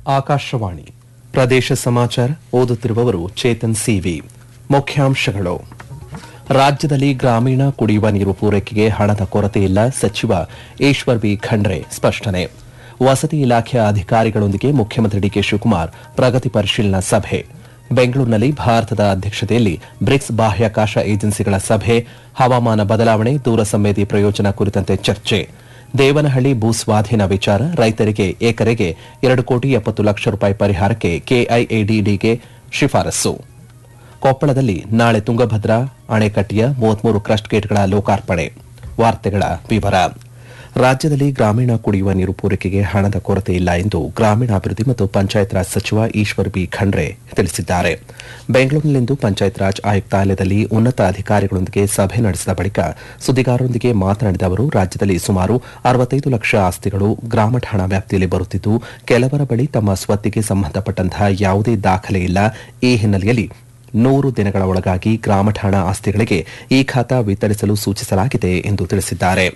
ಆಕಾಶವಾಣಿ ಪ್ರದೇಶ ಸಮಾಚಾರ ಓದುತ್ತಿರುವವರು ಚೇತನ್ ಸಿವಿ ಮುಖ್ಯಾಂಶಗಳು ರಾಜ್ಯದಲ್ಲಿ ಗ್ರಾಮೀಣ ಕುಡಿಯುವ ನೀರು ಪೂರೈಕೆಗೆ ಹಣದ ಕೊರತೆ ಇಲ್ಲ ಸಚಿವ ಈಶ್ವರ್ ಬಿ ಖಂಡ್ರೆ ಸ್ಪಷ್ಟನೆ ವಸತಿ ಇಲಾಖೆಯ ಅಧಿಕಾರಿಗಳೊಂದಿಗೆ ಮುಖ್ಯಮಂತ್ರಿ ಡಿಕೆ ಶಿವಕುಮಾರ್ ಪ್ರಗತಿ ಪರಿಶೀಲನಾ ಸಭೆ ಬೆಂಗಳೂರಿನಲ್ಲಿ ಭಾರತದ ಅಧ್ಯಕ್ಷತೆಯಲ್ಲಿ ಬ್ರಿಕ್ಸ್ ಬಾಹ್ಯಾಕಾಶ ಏಜೆನ್ಸಿಗಳ ಸಭೆ ಹವಾಮಾನ ಬದಲಾವಣೆ ದೂರ ಸಂವೇದಿ ಪ್ರಯೋಜನ ಕುರಿತಂತೆ ಚರ್ಚೆ ದೇವನಹಳ್ಳಿ ಭೂ ಸ್ವಾಧೀನ ವಿಚಾರ ರೈತರಿಗೆ ಎಕರೆಗೆ ಎರಡು ಕೋಟಿ ಎಪ್ಪತ್ತು ಲಕ್ಷ ರೂಪಾಯಿ ಪರಿಹಾರಕ್ಕೆ ಕೆಐಎಡಿಡಿಗೆ ಶಿಫಾರಸ್ಸು ಕೊಪ್ಪಳದಲ್ಲಿ ನಾಳೆ ತುಂಗಭದ್ರಾ ಅಣೆಕಟ್ಟೆಯ ಮೂವತ್ಮೂರು ಕ್ರಸ್ಟ್ ಗೇಟ್ಗಳ ಲೋಕಾರ್ಪಣೆ ವಾರ್ತೆಗಳ ವಿವರ ರಾಜ್ಯದಲ್ಲಿ ಗ್ರಾಮೀಣ ಕುಡಿಯುವ ನೀರು ಪೂರೈಕೆಗೆ ಹಣದ ಕೊರತೆ ಇಲ್ಲ ಎಂದು ಗ್ರಾಮೀಣಾಭಿವೃದ್ಧಿ ಮತ್ತು ಪಂಚಾಯತ್ ರಾಜ್ ಸಚಿವ ಈಶ್ವರ್ ಬಿ ಖಂಡ್ರೆ ತಿಳಿಸಿದ್ದಾರೆ ಬೆಂಗಳೂರಿನಲ್ಲಿಂದು ಪಂಚಾಯತ್ ರಾಜ್ ಆಯುಕ್ತಾಲಯದಲ್ಲಿ ಉನ್ನತ ಅಧಿಕಾರಿಗಳೊಂದಿಗೆ ಸಭೆ ನಡೆಸಿದ ಬಳಿಕ ಸುದ್ದಿಗಾರರೊಂದಿಗೆ ಮಾತನಾಡಿದ ಅವರು ರಾಜ್ಯದಲ್ಲಿ ಸುಮಾರು ಅರವತ್ತೈದು ಲಕ್ಷ ಆಸ್ತಿಗಳು ಗ್ರಾಮ ಠಾಣಾ ವ್ಯಾಪ್ತಿಯಲ್ಲಿ ಬರುತ್ತಿದ್ದು ಕೆಲವರ ಬಳಿ ತಮ್ಮ ಸ್ವತ್ತಿಗೆ ಸಂಬಂಧಪಟ್ಟಂತಹ ಯಾವುದೇ ದಾಖಲೆ ಇಲ್ಲ ಈ ಹಿನ್ನೆಲೆಯಲ್ಲಿ ನೂರು ದಿನಗಳ ಒಳಗಾಗಿ ಗ್ರಾಮ ಠಾಣಾ ಆಸ್ತಿಗಳಿಗೆ ಈ ಖಾತಾ ವಿತರಿಸಲು ಸೂಚಿಸಲಾಗಿದೆ ಎಂದು ತಿಳಿಸಿದ್ದಾರೆ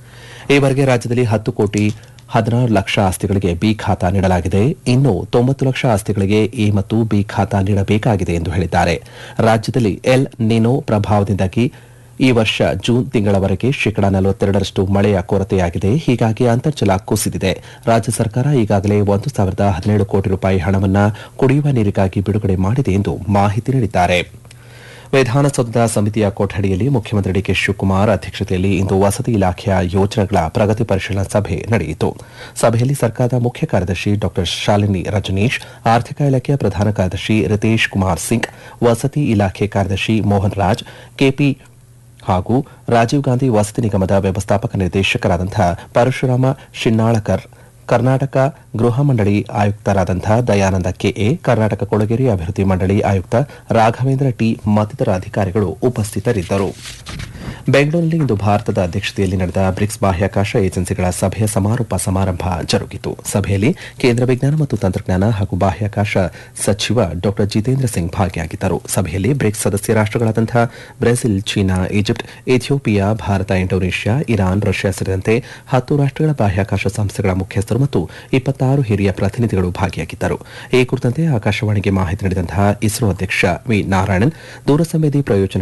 ಈವರೆಗೆ ರಾಜ್ಯದಲ್ಲಿ ಹತ್ತು ಕೋಟಿ ಹದಿನಾರು ಲಕ್ಷ ಆಸ್ತಿಗಳಿಗೆ ಬಿ ಖಾತಾ ನೀಡಲಾಗಿದೆ ಇನ್ನು ತೊಂಬತ್ತು ಲಕ್ಷ ಆಸ್ತಿಗಳಿಗೆ ಎ ಮತ್ತು ಬಿ ಖಾತಾ ನೀಡಬೇಕಾಗಿದೆ ಎಂದು ಹೇಳಿದ್ದಾರೆ ರಾಜ್ಯದಲ್ಲಿ ಎಲ್ ನಿನೋ ಪ್ರಭಾವದಿಂದಾಗಿ ಈ ವರ್ಷ ಜೂನ್ ತಿಂಗಳವರೆಗೆ ಶೇಕಡಾ ನಲವತ್ತೆರಡರಷ್ಟು ಮಳೆಯ ಕೊರತೆಯಾಗಿದೆ ಹೀಗಾಗಿ ಅಂತರ್ಜಲ ಕುಸಿದಿದೆ ರಾಜ್ಯ ಸರ್ಕಾರ ಈಗಾಗಲೇ ಒಂದು ಸಾವಿರದ ಹದಿನೇಳು ಕೋಟಿ ರೂಪಾಯಿ ಹಣವನ್ನು ಕುಡಿಯುವ ನೀರಿಗಾಗಿ ಬಿಡುಗಡೆ ಮಾಡಿದೆ ಎಂದು ಮಾಹಿತಿ ನೀಡಿದ್ದಾರೆ ವಿಧಾನಸೌಧದ ಸಮಿತಿಯ ಕೊಠಡಿಯಲ್ಲಿ ಮುಖ್ಯಮಂತ್ರಿ ಡಿಕೆ ಶಿವಕುಮಾರ್ ಅಧ್ಯಕ್ಷತೆಯಲ್ಲಿ ಇಂದು ವಸತಿ ಇಲಾಖೆಯ ಯೋಜನೆಗಳ ಪ್ರಗತಿ ಪರಿಶೀಲನಾ ಸಭೆ ನಡೆಯಿತು ಸಭೆಯಲ್ಲಿ ಸರ್ಕಾರದ ಮುಖ್ಯ ಕಾರ್ಯದರ್ಶಿ ಡಾ ಶಾಲಿನಿ ರಜನೀಶ್ ಆರ್ಥಿಕ ಇಲಾಖೆಯ ಪ್ರಧಾನ ಕಾರ್ಯದರ್ಶಿ ರಿತೇಶ್ ಕುಮಾರ್ ಸಿಂಗ್ ವಸತಿ ಇಲಾಖೆ ಕಾರ್ಯದರ್ಶಿ ಮೋಹನ್ ರಾಜ್ ಕೆಪಿ ಹಾಗೂ ರಾಜೀವ್ ಗಾಂಧಿ ವಸತಿ ನಿಗಮದ ವ್ಯವಸ್ಥಾಪಕ ನಿರ್ದೇಶಕರಾದಂತಹ ಪರಶುರಾಮ ಶಿನ್ನಾಳಕರ್ ಕರ್ನಾಟಕ ಗೃಹ ಮಂಡಳಿ ಆಯುಕ್ತರಾದಂತಹ ದಯಾನಂದ ಕೆಎ ಕರ್ನಾಟಕ ಕೊಳಗೇರಿ ಅಭಿವೃದ್ಧಿ ಮಂಡಳಿ ಆಯುಕ್ತ ರಾಘವೇಂದ್ರ ಟಿ ಮತ್ತಿತರ ಅಧಿಕಾರಿಗಳು ಉಪಸ್ಥಿತರಿದ್ದರು ಬೆಂಗಳೂರಿನಲ್ಲಿ ಇಂದು ಭಾರತದ ಅಧ್ಯಕ್ಷತೆಯಲ್ಲಿ ನಡೆದ ಬ್ರಿಕ್ಸ್ ಬಾಹ್ಯಾಕಾಶ ಏಜೆನ್ಸಿಗಳ ಸಭೆಯ ಸಮಾರೋಪ ಸಮಾರಂಭ ಜರುಗಿತು ಸಭೆಯಲ್ಲಿ ಕೇಂದ್ರ ವಿಜ್ಞಾನ ಮತ್ತು ತಂತ್ರಜ್ಞಾನ ಹಾಗೂ ಬಾಹ್ಯಾಕಾಶ ಸಚಿವ ಡಾ ಜಿತೇಂದ್ರ ಸಿಂಗ್ ಭಾಗಿಯಾಗಿದ್ದರು ಸಭೆಯಲ್ಲಿ ಬ್ರಿಕ್ಸ್ ಸದಸ್ಯ ರಾಷ್ಟಗಳಾದಂತಹ Brazil China Egypt Ethiopia Bharat Indonesia Iran Russia ಸೇರಿದಂತೆ ಹತ್ತು ರಾಷ್ಟಗಳ ಬಾಹ್ಯಾಕಾಶ ಸಂಸ್ಥೆಗಳ ಮುಖ್ಯಸ್ಥರು ಮತ್ತು ಇಪ್ಪತ್ತಾರು ಹಿರಿಯ ಪ್ರತಿನಿಧಿಗಳು ಭಾಗಿಯಾಗಿದ್ದರು ಈ ಕುರಿತಂತೆ ಆಕಾಶವಾಣಿಗೆ ಮಾಹಿತಿ ನೀಡಿದಂತಹ ಇಸ್ರೋ ಅಧ್ಯಕ್ಷ ವಿ ನಾರಾಯಣನ್ ದೂರಸಂವೇದಿ ಪ್ರಯೋಜನ